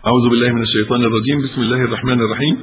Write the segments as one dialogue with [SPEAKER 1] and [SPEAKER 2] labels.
[SPEAKER 1] أعوذ بالله من الشيطان الرجيم بسم الله الرحمن الرحيم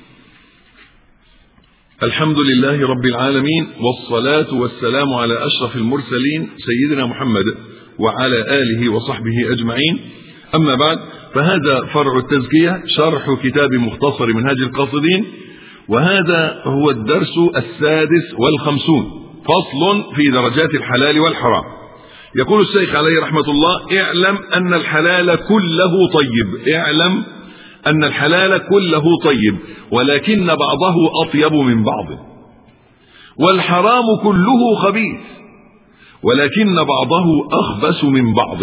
[SPEAKER 1] الحمد لله رب العالمين والصلاة والسلام على أشرف المرسلين سيدنا محمد وعلى آله وصحبه أجمعين أما بعد فهذا فرع التزكية شرح كتاب مختصر منهاج القاصدين وهذا هو الدرس السادس والخمسون فصل في درجات الحلال والحرام يقول الشيخ عليه رحمة الله اعلم أن الحلال كله طيب اعلم أن الحلال كله طيب ولكن بعضه أطيب من بعض والحرام كله خبيث ولكن بعضه أخبث من بعض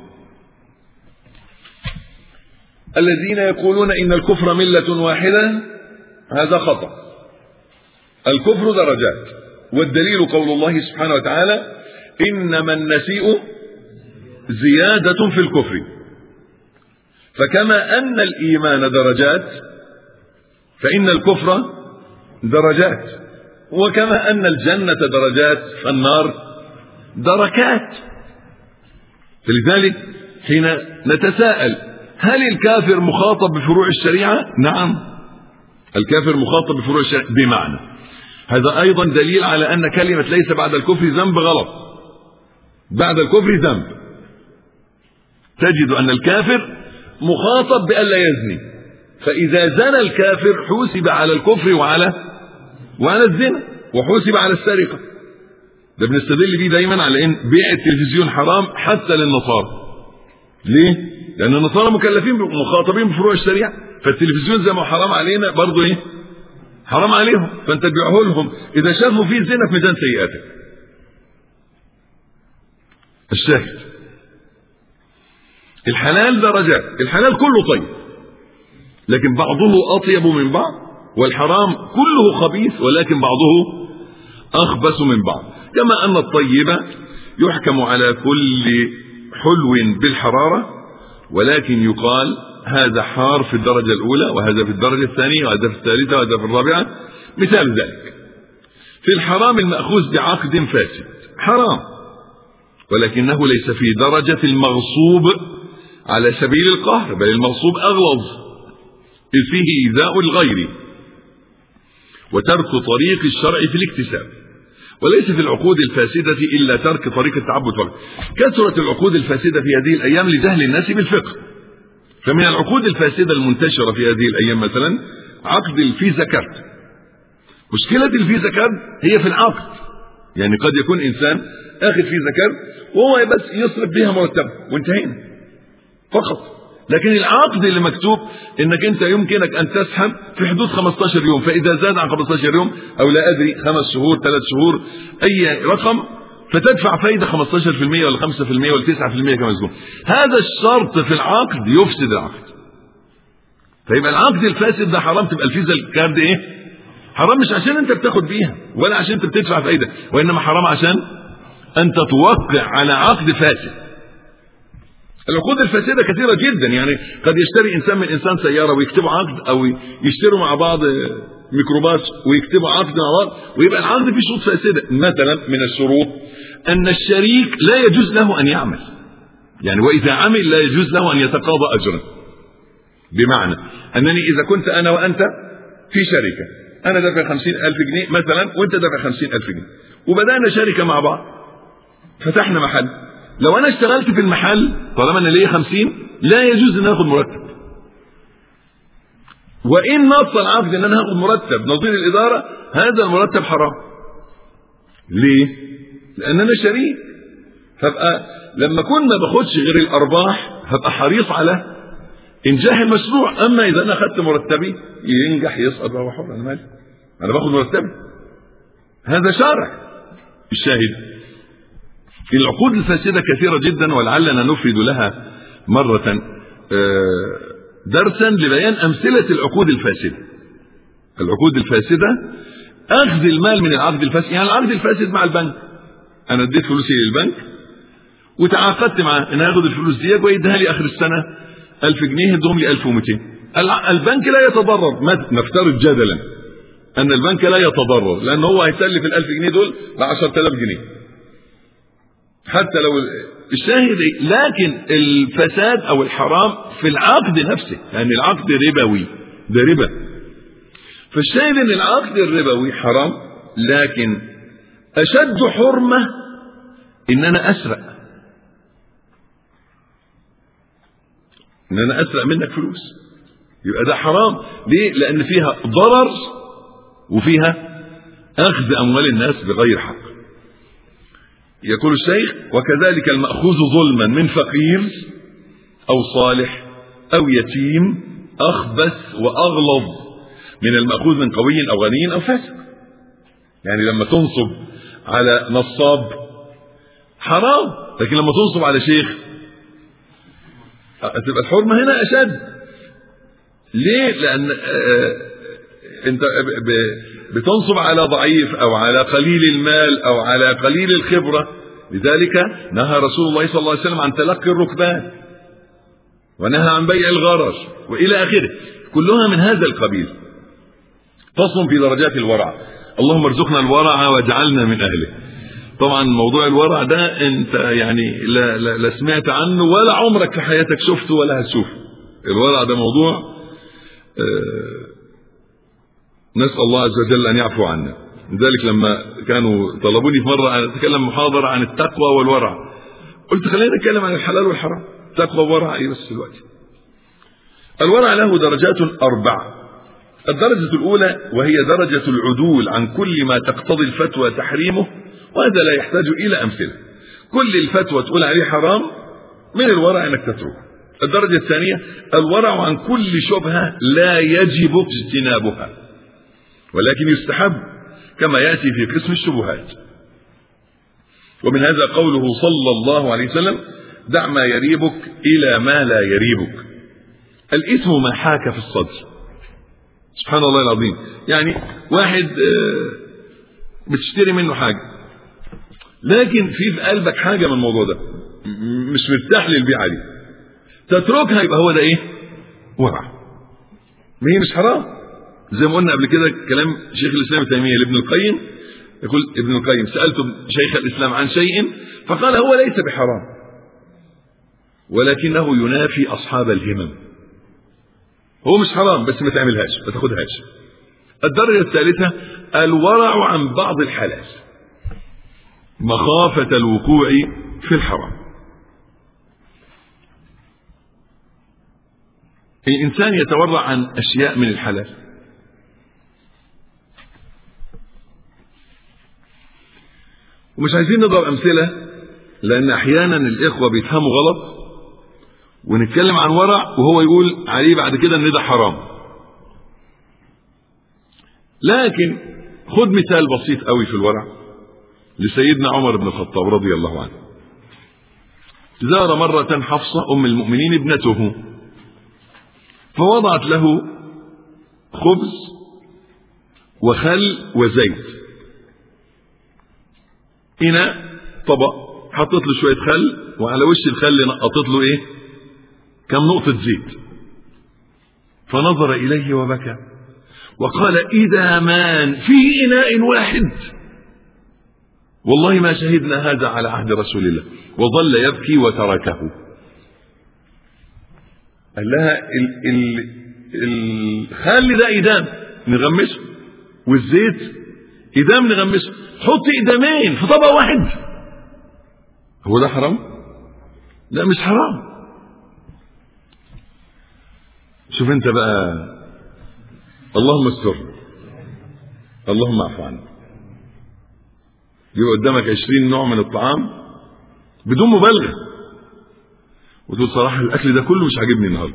[SPEAKER 1] الذين يقولون إن الكفر ملة واحدة هذا خطأ الكفر درجات والدليل قول الله سبحانه وتعالى إنما النسيء زيادة في الكفر فكما أن الإيمان درجات فإن الكفر درجات وكما أن الجنة درجات فالنار دركات فلذلك حين نتساءل هل الكافر مخاطب بفروع الشريعة نعم الكافر مخاطب بفروع الشريعة بمعنى هذا أيضا دليل على أن كلمة ليس بعد الكفر ذنب غلط بعد الكفر ذنب تجد أن الكافر مخاطب بألا يزني فإذا زنى الكافر حوسب على الكفر وعلى وعلى الزنا وحوسب على السرقة ده بنستدل بيه دايما على ان بيع التلفزيون حرام حتى للنصارى ليه لان النصارى مكلفين مخاطبين بفروع الشريعه فالتلفزيون زي ما حرام علينا برضه ايه حرام عليهم فانت تبيعه لهم اذا شافوا فيه زنا في ميزان سيئاتك الشاهد الحلال درجات الحلال كله طيب لكن بعضه أطيب من بعض والحرام كله خبيث ولكن بعضه أخبث من بعض كما أن الطيب يحكم على كل حلو بالحرارة ولكن يقال هذا حار في الدرجة الأولى وهذا في الدرجة الثانية وهذا في الثالثة وهذا في الرابعة مثال ذلك في الحرام المأخوذ بعقد فاسد حرام ولكنه ليس في درجة المغصوب على سبيل القهر بل المغصوب أغلظ إذ فيه إيذاء الغير وترك طريق الشرع في الاكتساب وليس في العقود الفاسدة إلا ترك طريق التعبد فقط كثرت العقود الفاسدة في هذه الأيام لجهل الناس بالفقه فمن العقود الفاسدة المنتشرة في هذه الأيام مثلا عقد الفيزا كارت مشكلة الفيزا كارت هي في العقد يعني قد يكون إنسان آخذ فيزا كارت وهو بس يصرف بها مرتبه وانتهينا فقط لكن العقد اللي مكتوب انك انت يمكنك ان تسحب في حدود 15 يوم فاذا زاد عن 15 يوم او لا ادري خمس شهور ثلاث شهور اي رقم فتدفع فايده 15% ولا 5% ولا 9% كما يكون هذا الشرط في العقد يفسد العقد فيبقى العقد الفاسد ده حرام تبقى الفيزا الكارد ايه حرام مش عشان انت بتاخد بيها ولا عشان انت بتدفع فايده وانما حرام عشان انت توقع على عقد فاسد العقود الفاسدة كثيرة جدا يعني قد يشتري إنسان من إنسان سيارة ويكتبوا عقد أو يشتروا مع بعض ميكروباص ويكتبوا عقد مع بعض ويبقى العقد فيه شروط فاسدة مثلا من الشروط أن الشريك لا يجوز له أن يعمل يعني وإذا عمل لا يجوز له أن يتقاضى أجرا بمعنى أنني إذا كنت أنا وأنت في شركة أنا دافع خمسين ألف جنيه مثلا وأنت دافع خمسين ألف جنيه وبدأنا شركة مع بعض فتحنا محل لو انا اشتغلت في المحل طالما انا ليا خمسين لا يجوز ان اخد مرتب وان نص العقد ان انا هاخد مرتب نظير الاداره هذا المرتب حرام ليه لان انا شريك فابقى لما كنا ما باخدش غير الارباح هبقى حريص على انجاح المشروع اما اذا انا اخدت مرتبي ينجح يسقط وهو حر انا مالي انا باخد مرتبي هذا شرع الشاهد العقود الفاسدة كثيرة جدا ولعلنا نفرد لها مرة درسا لبيان أمثلة العقود الفاسدة العقود الفاسدة أخذ المال من العقد الفاسد يعني العقد الفاسد مع البنك أنا اديت فلوسي للبنك وتعاقدت معاه إن هاخد الفلوس دي ويديها لي آخر السنة 1000 جنيه يدهم لي 1200 البنك لا يتضرر نفترض جدلا أن البنك لا يتضرر لأن هو هيسلف ال 1000 جنيه دول ب 10000 جنيه حتى لو الشاهد إيه؟ لكن الفساد او الحرام في العقد نفسه يعني العقد ربوي ده ربا فالشاهد ان العقد الربوي حرام لكن اشد حرمه ان انا اسرق ان انا اسرق منك فلوس يبقى ده حرام ليه لان فيها ضرر وفيها اخذ اموال الناس بغير حق يقول الشيخ وكذلك المأخوذ ظلما من فقير أو صالح أو يتيم أخبث وأغلظ من المأخوذ من قوي أو غني أو فاسق يعني لما تنصب على نصاب حرام لكن لما تنصب على شيخ تبقى الحرمة هنا أشد ليه لأن آه انت بتنصب على ضعيف او على قليل المال او على قليل الخبرة لذلك نهى رسول الله صلى الله عليه وسلم عن تلقي الركبان ونهى عن بيع الغرر والى اخره كلها من هذا القبيل فصل في درجات الورع اللهم ارزقنا الورع واجعلنا من اهله طبعا موضوع الورع ده انت يعني لا, لا, لا سمعت عنه ولا عمرك في حياتك شفته ولا هتشوفه الورع ده موضوع آه نسأل الله عز وجل أن يعفو عنا لذلك لما كانوا طلبوني في مرة أن أتكلم محاضرة عن التقوى والورع قلت خلينا نتكلم عن الحلال والحرام تقوى وورع إيه بس دلوقتي الورع له درجات أربعة الدرجة الأولى وهي درجة العدول عن كل ما تقتضي الفتوى تحريمه وهذا لا يحتاج إلى أمثلة كل الفتوى تقول عليه حرام من الورع أنك تتركه الدرجة الثانية الورع عن كل شبهة لا يجب اجتنابها ولكن يستحب كما يأتي في قسم الشبهات ومن هذا قوله صلى الله عليه وسلم دع ما يريبك إلى ما لا يريبك الإثم ما حاك في الصدر سبحان الله العظيم يعني واحد بتشتري منه حاجة لكن في في قلبك حاجة من الموضوع ده مش مرتاح للبيعة دي تتركها يبقى هو ده ايه ورع ما هي مش حرام زي ما قلنا قبل كده كلام شيخ الاسلام ابن تيميه لابن القيم يقول ابن القيم سالت شيخ الاسلام عن شيء فقال هو ليس بحرام ولكنه ينافي اصحاب الهمم هو مش حرام بس ما تعملهاش ما تاخدهاش الدرجه الثالثه الورع عن بعض الحلال مخافه الوقوع في الحرام الانسان يتورع عن اشياء من الحلال ومش عايزين نضرب امثله لان احيانا الاخوه بيفهموا غلط ونتكلم عن ورع وهو يقول عليه بعد كده ان ده حرام لكن خد مثال بسيط قوي في الورع لسيدنا عمر بن الخطاب رضي الله عنه زار مرة حفصة أم المؤمنين ابنته فوضعت له خبز وخل وزيت إناء طبق حطت له شوية خل وعلى وش الخل نقطت له إيه كم نقطة زيت فنظر إليه وبكى وقال إذا مان في إناء واحد والله ما شهدنا هذا على عهد رسول الله وظل يبكي وتركه قال لها ال ال الخل ده إدام نغمسه والزيت إدام نغمسه حط إدامين في طبق واحد هو ده حرام؟ لا مش حرام شوف انت بقى اللهم استر اللهم اعف عنا يبقى قدامك عشرين نوع من الطعام بدون مبالغه وتقول صراحه الاكل ده كله مش عاجبني النهارده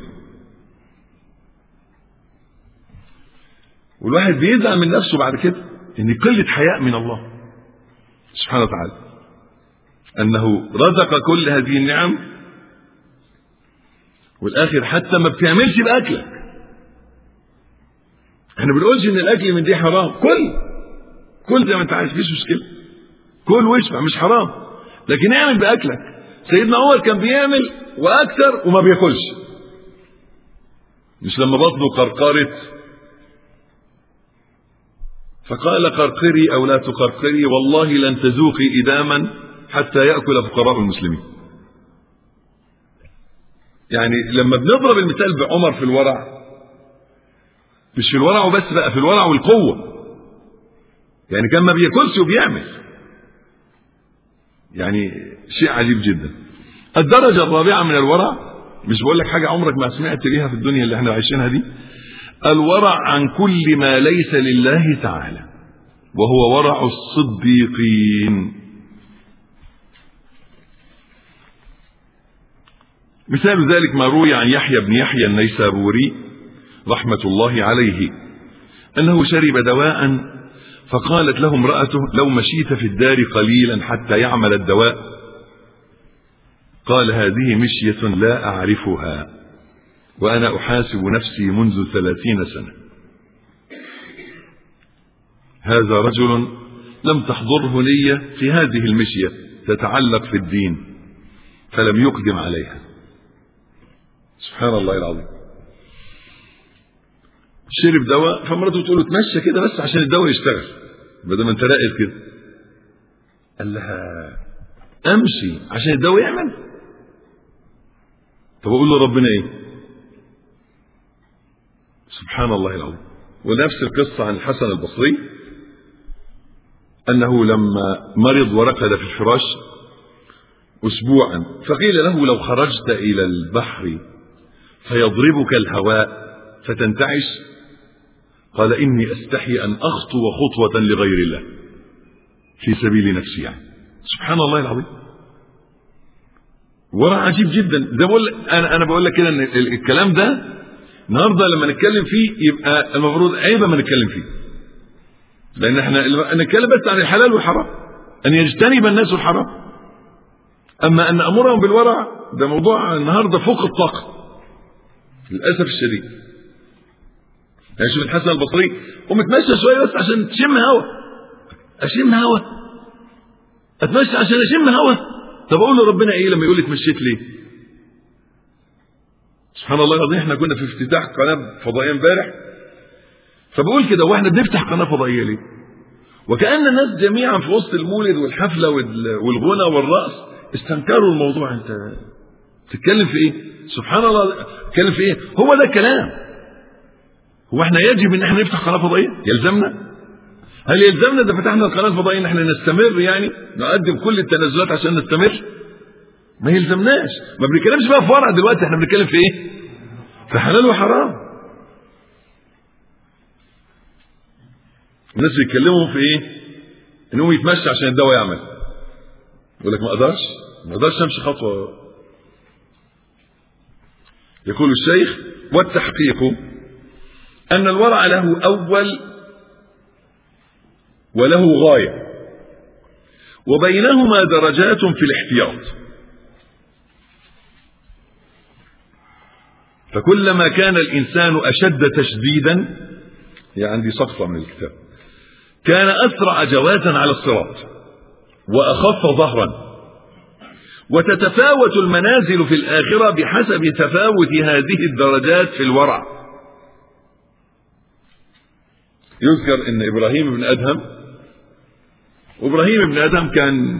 [SPEAKER 1] والواحد بيزعل من نفسه بعد كده ان قله حياء من الله سبحانه وتعالى انه رزق كل هذه النعم والاخر حتى ما بتعملش باكلك احنا بنقولش ان الاكل من دي حرام كل كل زي ما انت عايز مفيش مشكله كل واشبع مش حرام لكن اعمل باكلك سيدنا عمر كان بيعمل واكثر وما بياكلش مش لما بطنه قرقرت فقال قرقري او لا تقرقري والله لن تذوقي اداما حتى ياكل فقراء المسلمين يعني لما بنضرب المثال بعمر في الورع مش في الورع وبس بقى في الورع والقوة يعني كان ما بياكلش وبيعمل يعني شيء عجيب جدا الدرجة الرابعة من الورع مش بقول لك حاجة عمرك ما سمعت بيها في الدنيا اللي احنا عايشينها دي الورع عن كل ما ليس لله تعالى وهو ورع الصديقين مثال ذلك ما روي عن يحيى بن يحيى النيسابوري رحمة الله عليه أنه شرب دواء فقالت له امرأته لو مشيت في الدار قليلا حتى يعمل الدواء قال هذه مشية لا أعرفها وأنا أحاسب نفسي منذ ثلاثين سنة هذا رجل لم تحضره نية في هذه المشية تتعلق في الدين فلم يقدم عليها سبحان الله العظيم شرب دواء فمراته تقول له اتمشى كده بس عشان الدواء يشتغل بدل ما انت راقد كده قال لها امشي عشان الدواء يعمل طب اقول له ربنا ايه سبحان الله العظيم ونفس القصة عن الحسن البصري أنه لما مرض ورقد في الفراش أسبوعا فقيل له لو خرجت إلى البحر فيضربك الهواء فتنتعش قال إني أستحي أن أخطو خطوة لغير الله في سبيل نفسي يعني سبحان الله العظيم ورع عجيب جدا ده بقول انا انا بقول لك كده ان الكلام ده النهارده لما نتكلم فيه يبقى المفروض عيب ما نتكلم فيه لان احنا نتكلم بس عن الحلال والحرام ان يجتنب الناس الحرام اما ان امرهم بالورع ده موضوع النهارده فوق الطاقه للاسف الشديد يعني شوف الحسن البصري قوم اتمشى شويه بس عشان تشم هوا اشم هوا اتمشى عشان اشم هوا طب اقول له ربنا ايه لما يقول لي اتمشيت ليه سبحان الله العظيم احنا كنا في افتتاح قناه فضائيه امبارح فبقول كده واحنا بنفتح قناه فضائيه ليه وكان الناس جميعا في وسط المولد والحفله والغنى والرقص استنكروا الموضوع انت تتكلم في ايه سبحان الله تتكلم في ايه هو ده الكلام هو احنا يجب ان احنا نفتح قناه فضائيه يلزمنا هل يلزمنا اذا فتحنا القناه الفضائيه ان احنا نستمر يعني نقدم كل التنازلات عشان نستمر ما يلزمناش ما بنتكلمش بقى في ورع دلوقتي احنا بنتكلم في ايه في حلال وحرام الناس بيتكلموا في ايه انهم يتمشى عشان الدواء يعمل يقول لك ما اقدرش ما اقدرش امشي خطوه يقول الشيخ والتحقيق ان الورع له اول وله غايه وبينهما درجات في الاحتياط فكلما كان الانسان اشد تشديدا هي عندي سقطه من الكتاب كان اسرع جواتا على الصراط واخف ظهرا وتتفاوت المنازل في الاخره بحسب تفاوت هذه الدرجات في الورع يذكر ان ابراهيم بن ادهم وابراهيم بن ادهم كان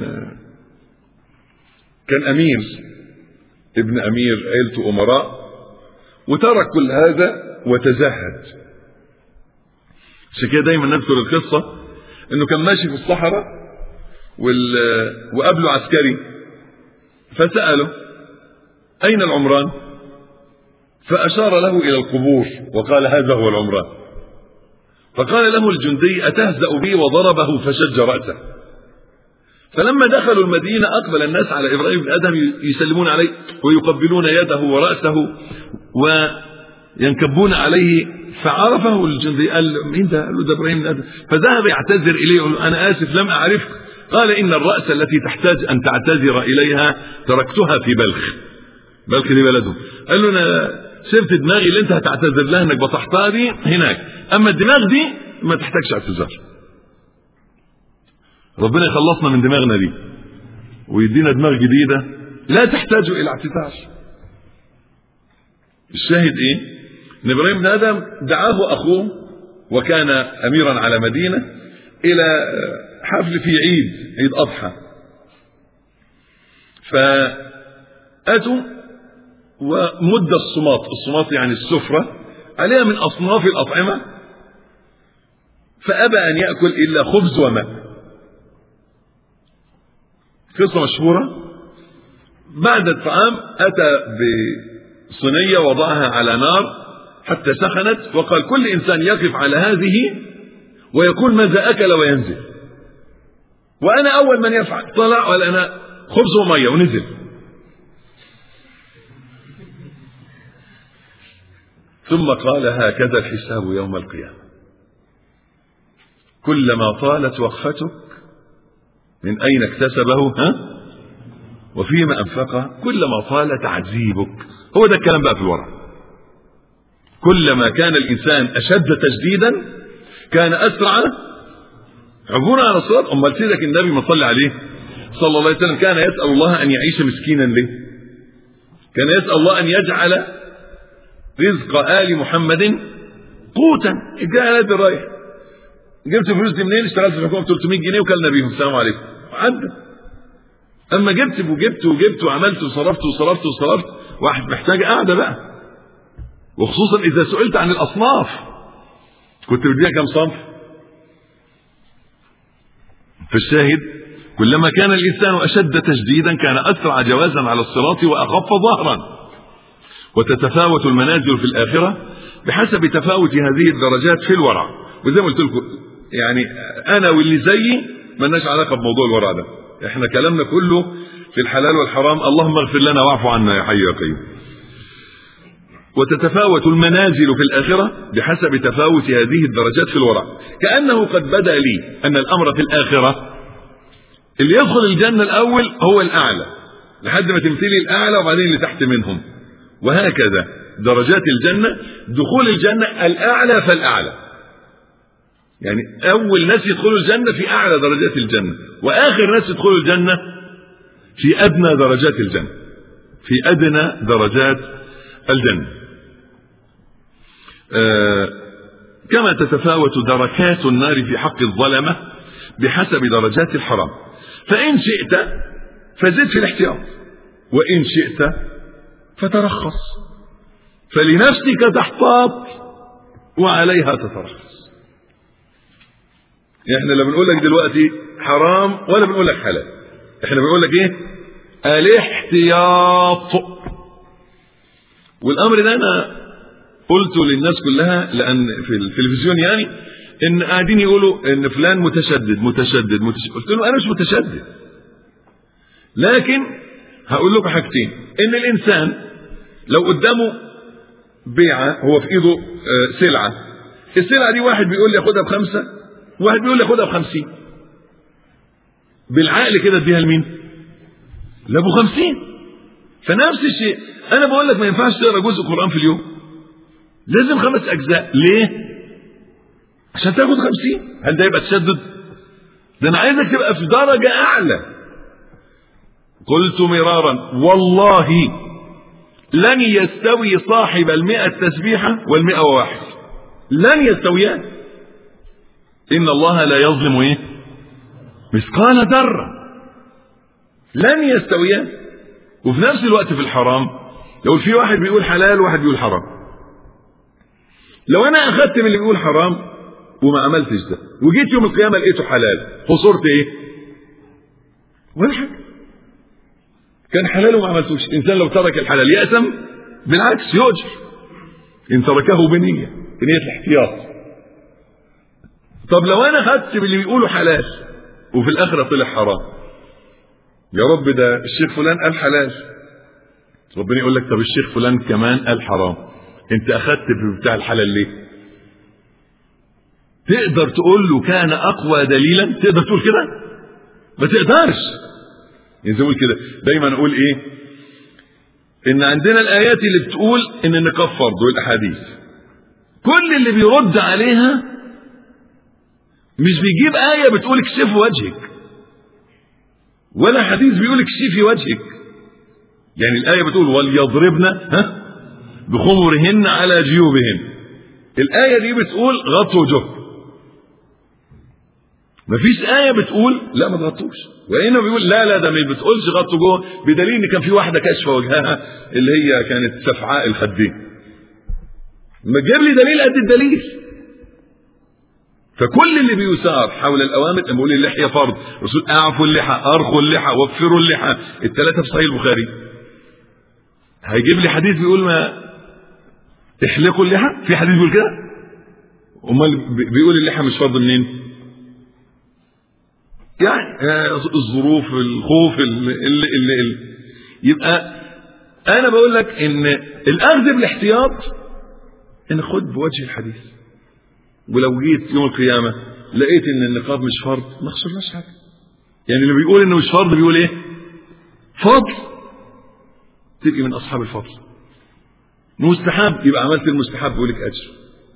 [SPEAKER 1] كان امير ابن امير عيلته امراء وترك كل هذا وتزهد عشان كده دايما نذكر القصه انه كان ماشي في الصحراء وال... وقابله عسكري فساله اين العمران فاشار له الى القبور وقال هذا هو العمران فقال له الجندي أتهزأ بي وضربه فشج رأسه فلما دخلوا المدينة أقبل الناس على إبراهيم بن آدم يسلمون عليه ويقبلون يده ورأسه وينكبون عليه فعرفه الجندي قال مين ده؟ قال له ده إبراهيم بن آدم فذهب يعتذر إليه يقول أنا آسف لم أعرفك قال إن الرأس التي تحتاج أن تعتذر إليها تركتها في بلخ بلخ دي بلده قال له أنا سبت دماغي اللي أنت هتعتذر لها إنك بطحتها دي هناك اما الدماغ دي ما تحتاجش اعتذار ربنا يخلصنا من دماغنا دي ويدينا دماغ جديدة لا تحتاج الى اعتذار الشاهد ايه ان ابراهيم بن ادم دعاه اخوه وكان اميرا على مدينة الى حفل في عيد عيد اضحى فاتوا ومد الصماط الصماط يعني السفرة عليها من أصناف الأطعمة فأبى أن يأكل إلا خبز وماء قصة مشهورة بعد الطعام أتى بصينية وضعها على نار حتى سخنت وقال كل إنسان يقف على هذه ويقول ماذا أكل وينزل وأنا أول من يفعل طلع ولا أنا خبز ومية ونزل ثم قال هكذا الحساب يوم القيامة كلما طالت وقفتك من أين اكتسبه ها وفيما أنفقه كلما طال تعذيبك هو ده الكلام بقى في الورع كلما كان الإنسان أشد تجديدا كان أسرع عبورا على الصراط أمال سيدك النبي ما صلى عليه صلى الله عليه وسلم كان يسأل الله أن يعيش مسكينا ليه كان يسأل الله أن يجعل رزق آل محمد قوتا جاء هذا رايح جبت الفلوس دي منين اشتغلت في الحكومه 300 جنيه وكلنا بيهم السلام عليكم عدى اما جبت وجبت وجبت وعملت وصرفت وصرفت وصرفت واحد محتاج قاعده بقى وخصوصا اذا سئلت عن الاصناف كنت بتبيع كم صنف فالشاهد كلما كان الانسان اشد تجديدا كان اسرع جوازا على الصراط واخف ظهرا وتتفاوت المنازل في الاخره بحسب تفاوت هذه الدرجات في الورع وزي ما قلت لكم يعني انا واللي زيي ملناش علاقه بموضوع الورع ده احنا كلامنا كله في الحلال والحرام اللهم اغفر لنا واعف عنا يا حي يا قيوم وتتفاوت المنازل في الآخرة بحسب تفاوت هذه الدرجات في الورع كأنه قد بدا لي أن الأمر في الآخرة اللي يدخل الجنة الأول هو الأعلى لحد ما تمثلي الأعلى وبعدين اللي تحت منهم وهكذا درجات الجنة دخول الجنة الأعلى فالأعلى يعني أول ناس يدخلوا الجنة في أعلى درجات الجنة وآخر ناس يدخلوا الجنة في أدنى درجات الجنة في أدنى درجات الجنة آه كما تتفاوت دركات النار في حق الظلمة بحسب درجات الحرام فإن شئت فزد في الاحتياط وإن شئت فترخص فلنفسك تحتاط وعليها تترخص احنا لا بنقول لك دلوقتي حرام ولا بنقول لك حلال احنا بنقول لك ايه الاحتياط والامر ده انا قلته للناس كلها لان في التلفزيون يعني ان قاعدين يقولوا ان فلان متشدد متشدد متشدد قلت له انا مش متشدد لكن هقول لكم حاجتين ان الانسان لو قدامه بيعه هو في ايده سلعه السلعه دي واحد بيقول لي خدها بخمسه واحد بيقول لي خدها بخمسين بالعقل كده اديها لمين لابو خمسين فنفس الشيء انا بقول لك ما ينفعش تقرا جزء قران في اليوم لازم خمس اجزاء ليه عشان تاخد خمسين هل ده يبقى تشدد ده انا عايزك تبقى في درجة اعلى قلت مرارا والله لن يستوي صاحب المئة تسبيحة والمئة وواحد لن يستويان إن الله لا يظلم إيه مثقال ذرة لن يستويان وفي نفس الوقت في الحرام لو في واحد بيقول حلال وواحد بيقول حرام لو انا اخدت من اللي بيقول حرام وما عملتش ده وجيت يوم القيامه لقيته حلال خسرت ايه ولا حاجه كان حلال وما عملتوش الانسان لو ترك الحلال يأثم بالعكس يؤجر ان تركه بنيه بنيه الاحتياط طب لو انا خدت باللي بيقولوا حلال وفي الاخره طلع حرام يا رب ده الشيخ فلان قال حلال ربنا يقول لك طب الشيخ فلان كمان قال حرام انت اخدت في بتاع الحلال ليه تقدر تقول له كان اقوى دليلا تقدر تقول كده ما تقدرش يعني زي ما كده دايما اقول ايه ان عندنا الايات اللي بتقول ان النقاب فرض والاحاديث كل اللي بيرد عليها مش بيجيب آية بتقول اكشف وجهك ولا حديث بيقول اكشفي وجهك يعني الآية بتقول وليضربن ها بخمرهن على جيوبهن الآية دي بتقول غطوا وجهك مفيش آية بتقول لا ما تغطوش وإنما بيقول لا لا ده ما بتقولش غطوا جوه بدليل إن كان في واحدة كاشفة وجهها اللي هي كانت سفعاء الخدين ما تجيب لي دليل قد الدليل فكل اللي بيثار حول الأوامر لما يقول اللحية فرض رسول أعفوا اللحى أرخوا اللحى وفروا اللحى الثلاثة في صحيح البخاري هيجيب لي حديث بيقول ما احلقوا اللحى في حديث بيقول كده امال بيقول اللحى مش فرض منين يعني الظروف الخوف اللي اللي اللي يبقى انا بقول لك ان الاخذ بالاحتياط ان خد بوجه الحديث ولو جيت يوم القيامه لقيت ان النقاب مش فرض ما خسرناش حاجه يعني اللي بيقول انه مش فرض بيقول ايه فضل تبقي من اصحاب الفضل مستحب يبقى عملت المستحب يقول لك اجر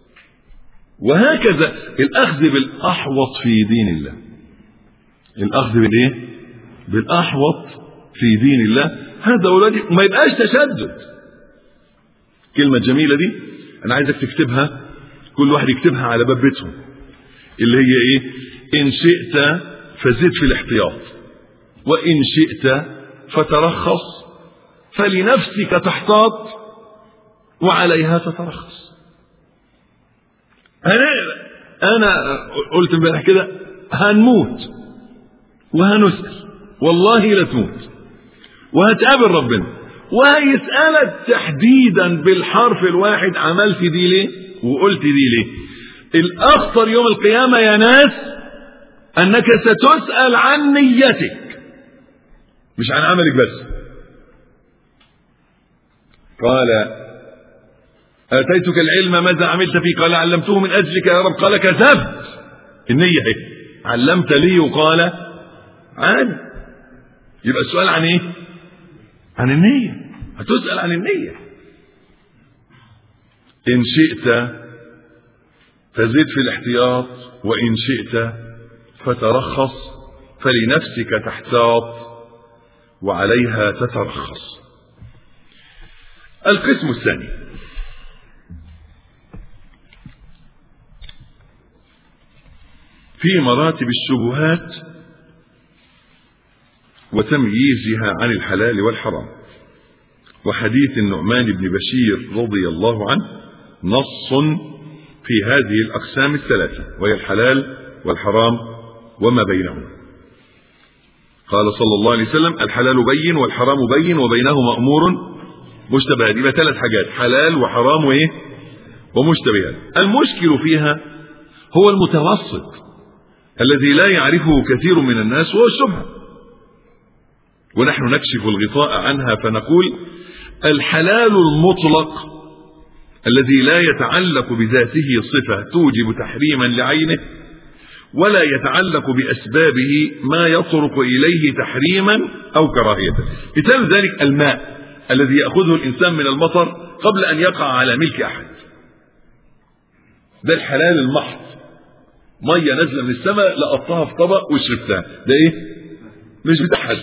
[SPEAKER 1] وهكذا الاخذ بالاحوط في دين الله الاخذ بالايه بالاحوط في دين الله هذا اولادي وما يبقاش تشدد كلمة جميلة دي انا عايزك تكتبها كل واحد يكتبها على باب بيتهم اللي هي ايه ان شئت فزد في الاحتياط وان شئت فترخص فلنفسك تحتاط وعليها تترخص انا انا قلت امبارح كده هنموت وهنسأل والله لا تموت وهتقابل ربنا وهيسألك تحديدا بالحرف الواحد عملت دي ليه وقلت دي ليه الأخطر يوم القيامة يا ناس أنك ستسأل عن نيتك مش عن عملك بس قال آتيتك العلم ماذا عملت فيه قال علمته من أجلك يا رب قال كذبت النية هي علمت لي وقال عن يبقى السؤال عن ايه عن النية هتسأل عن النية إن شئت فزد في الاحتياط وإن شئت فترخص فلنفسك تحتاط وعليها تترخص القسم الثاني في مراتب الشبهات وتمييزها عن الحلال والحرام وحديث النعمان بن بشير رضي الله عنه نص في هذه الأقسام الثلاثة وهي الحلال والحرام وما بينهما قال صلى الله عليه وسلم الحلال بين والحرام بين وبينهما أمور مشتبهات يبقى ثلاث حاجات حلال وحرام وإيه ومشتبهات المشكل فيها هو المتوسط الذي لا يعرفه كثير من الناس وهو الشبهه ونحن نكشف الغطاء عنها فنقول الحلال المطلق الذي لا يتعلق بذاته صفة توجب تحريما لعينه ولا يتعلق بأسبابه ما يطرق إليه تحريما أو كراهية مثال ذلك الماء الذي يأخذه الإنسان من المطر قبل أن يقع على ملك أحد ده الحلال المحض مية نازلة من السماء لقطتها في طبق وشربتها ده ايه مش بتاع حد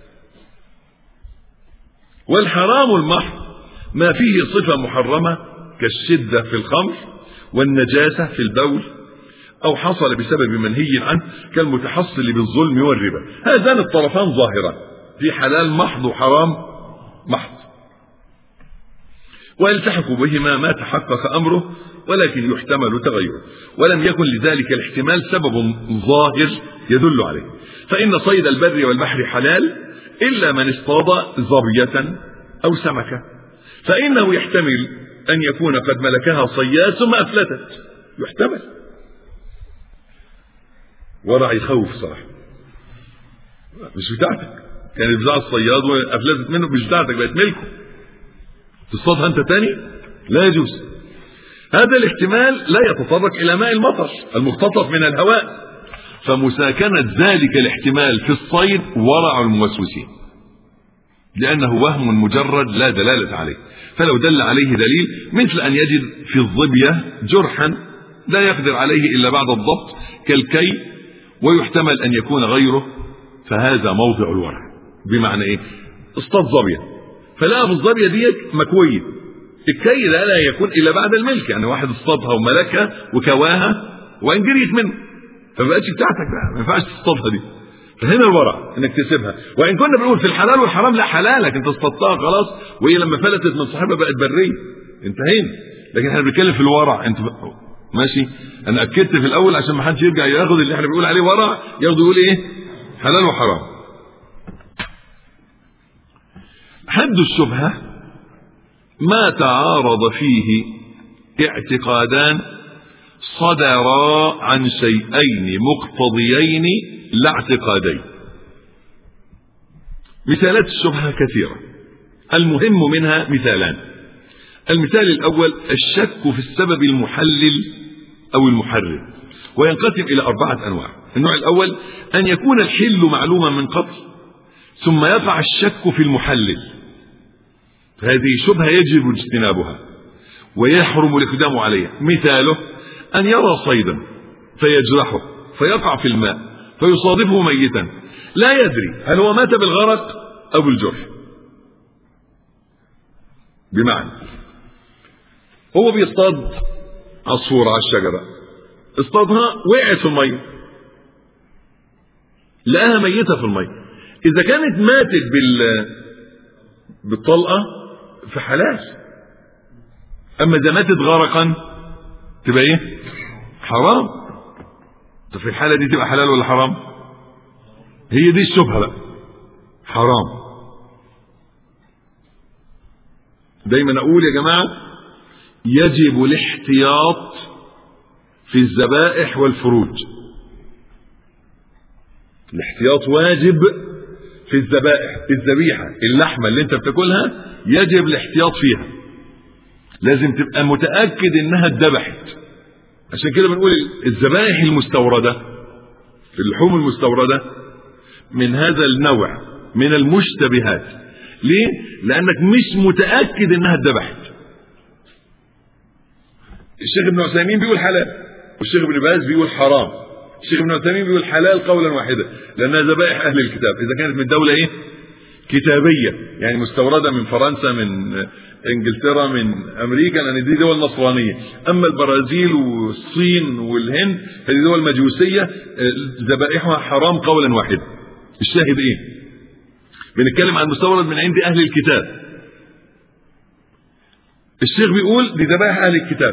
[SPEAKER 1] والحرام المحض ما فيه صفة محرمة كالشدة في الخمر والنجاسة في البول أو حصل بسبب منهي عنه كالمتحصل بالظلم والربا هذان الطرفان ظاهران في حلال محض وحرام محض ويلتحق بهما ما تحقق أمره ولكن يحتمل تغيره ولم يكن لذلك الاحتمال سبب ظاهر يدل عليه فإن صيد البر والبحر حلال إلا من اصطاد ظبية أو سمكة فإنه يحتمل أن يكون قد ملكها صياد ثم أفلتت يحتمل ورع يخوف صراحة مش بتاعتك كانت بتاع الصياد وأفلتت منه مش بتاعتك بقت ملكه تصطادها أنت تاني لا يجوز هذا الاحتمال لا يتطرق إلى ماء المطر المختطف من الهواء فمساكنة ذلك الاحتمال في الصيد ورع الموسوسين لأنه وهم مجرد لا دلالة عليه فلو دل عليه دليل مثل أن يجد في الظبية جرحا لا يقدر عليه إلا بعد الضبط كالكي ويحتمل أن يكون غيره فهذا موضع الورع بمعنى إيه اصطاد ظبية فلقى في الظبية ديت مكوية الكي ده لا يكون إلا بعد الملك يعني واحد اصطادها وملكها وكواها وإن جريت منه فما بقتش بتاعتك بقى ما ينفعش تصطادها دي فهنا الورع انك تسيبها وان كنا بنقول في الحلال والحرام لا حلالك انت اصطادتها خلاص وهي لما فلتت من صاحبها بقت بريه انتهينا لكن احنا بنتكلم في الورع انت بقى. ماشي انا اكدت في الاول عشان ما حدش يرجع ياخد اللي احنا بنقول عليه ورع ياخده يقول ايه حلال وحرام حد الشبهه ما تعارض فيه اعتقادان صدرا عن شيئين مقتضيين لا اعتقادين مثالات الشبهة كثيرة المهم منها مثالان المثال الأول الشك في السبب المحلل أو المحرم وينقسم إلى أربعة أنواع النوع الأول أن يكون الحل معلوما من قبل ثم يقع الشك في المحلل هذه شبهة يجب اجتنابها ويحرم الاقدام عليها مثاله أن يرى صيدا فيجرحه فيقع في الماء فيصادفه ميتا لا يدري هل هو مات بالغرق أو بالجرح بمعنى هو بيصطاد عصفورة على الشجرة اصطادها وقعت في المية لقاها ميتة في المية إذا كانت ماتت بال بالطلقة فحلال أما إذا ماتت غرقا تبقى إيه؟ حرام طب في الحالة دي تبقى حلال ولا حرام؟ هي دي الشبهة بقى حرام دايما أقول يا جماعة يجب الاحتياط في الذبائح والفروج الاحتياط واجب في الذبائح الذبيحة اللحمة اللي انت بتاكلها يجب الاحتياط فيها لازم تبقى متأكد انها اتذبحت عشان كده بنقول الذبائح المستوردة اللحوم المستوردة من هذا النوع من المشتبهات ليه؟ لأنك مش متأكد انها اتذبحت الشيخ ابن عثيمين بيقول حلال والشيخ ابن باز بيقول حرام الشيخ ابن عثيمين بيقول حلال قولا واحدا لانها ذبائح اهل الكتاب اذا كانت من دوله ايه كتابيه يعني مستورده من فرنسا من انجلترا من امريكا لان دي دول نصرانيه اما البرازيل والصين والهند هذه دول مجوسيه ذبائحها حرام قولا واحدا الشاهد ايه بنتكلم عن مستورد من عند اهل الكتاب الشيخ بيقول دي ذبائح اهل الكتاب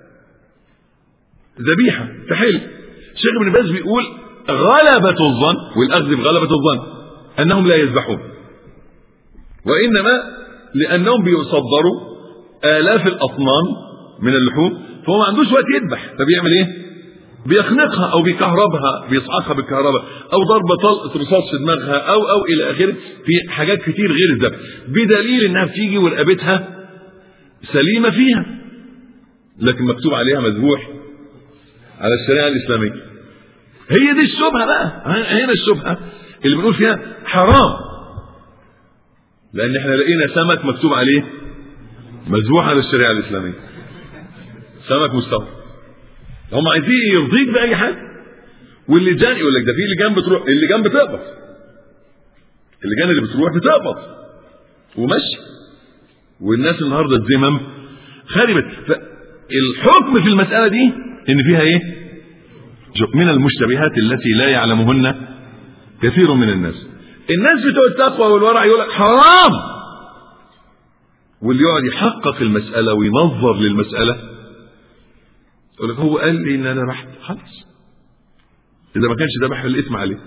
[SPEAKER 1] ذبيحه تحل الشيخ ابن باز بيقول غلبة الظن والأخذ بغلبة الظن أنهم لا يذبحون وإنما لأنهم بيصدروا آلاف الأطنان من اللحوم فهو ما عندوش وقت يذبح فبيعمل إيه؟ بيخنقها أو بيكهربها بيصعقها بالكهرباء أو ضرب طلقة رصاص في دماغها أو أو إلى آخره في حاجات كتير غير الذبح بدليل إنها بتيجي ورقبتها سليمة فيها لكن مكتوب عليها مذبوح على الشريعة الإسلامية هي دي الشبهة بقى هنا الشبهة اللي بنقول فيها حرام لأن احنا لقينا سمك مكتوب عليه مذبوح على الشريعة الإسلامية سمك مستوى هم عايزين يرضيك بأي حاجة واللي جان يقول لك ده في اللجان بتروح اللجان بتقبض اللجان اللي بتروح بتقبض ومشي والناس النهارده الذمم خربت فالحكم في المسألة دي ان فيها ايه من المشتبهات التي لا يعلمهن كثير من الناس الناس بتوع التقوى والورع يقول لك حرام واللي يقعد يحقق المسألة وينظر للمسألة يقول لك هو قال لي ان انا ذبحت خلاص اذا ما كانش ذبح الاسم عليه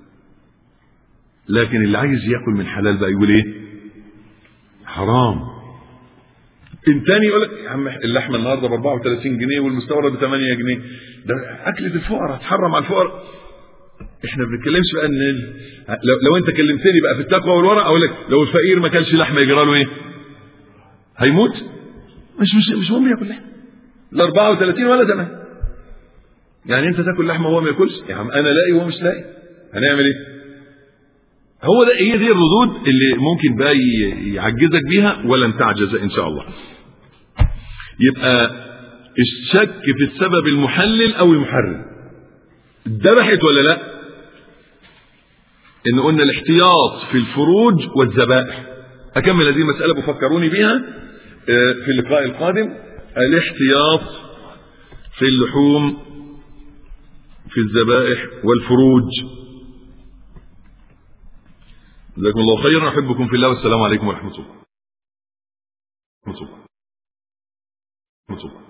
[SPEAKER 1] لكن اللي عايز ياكل من حلال بقى يقول ايه حرام التاني يقول لك يا عم اللحمه النهارده ب 34 جنيه والمستورد ب 8 جنيه ده اكله الفقراء تحرم على الفقراء احنا ما بنتكلمش بقى ان لو, لو انت كلمتني بقى في التقوى والورع اقول لك لو الفقير ما كلش لحمه يجرى له ايه؟ هيموت؟ مش مش مش مهم ياكل لحمه لا 34 ولا 8 يعني انت تاكل لحمه وهو ما ياكلش يا عم انا لاقي وهو مش لاقي هنعمل ايه؟ هو ده هي دي الردود اللي ممكن بقى يعجزك بيها ولن تعجز ان شاء الله. يبقى الشك في السبب المحلل او المحرم ذبحت ولا لا ان قلنا الاحتياط في الفروج والذبائح اكمل هذه المساله بفكروني بها في اللقاء القادم الاحتياط في اللحوم في الذبائح والفروج جزاكم الله خيرا احبكم في الله والسلام عليكم ورحمه الله ورحمه الله ورحمه الله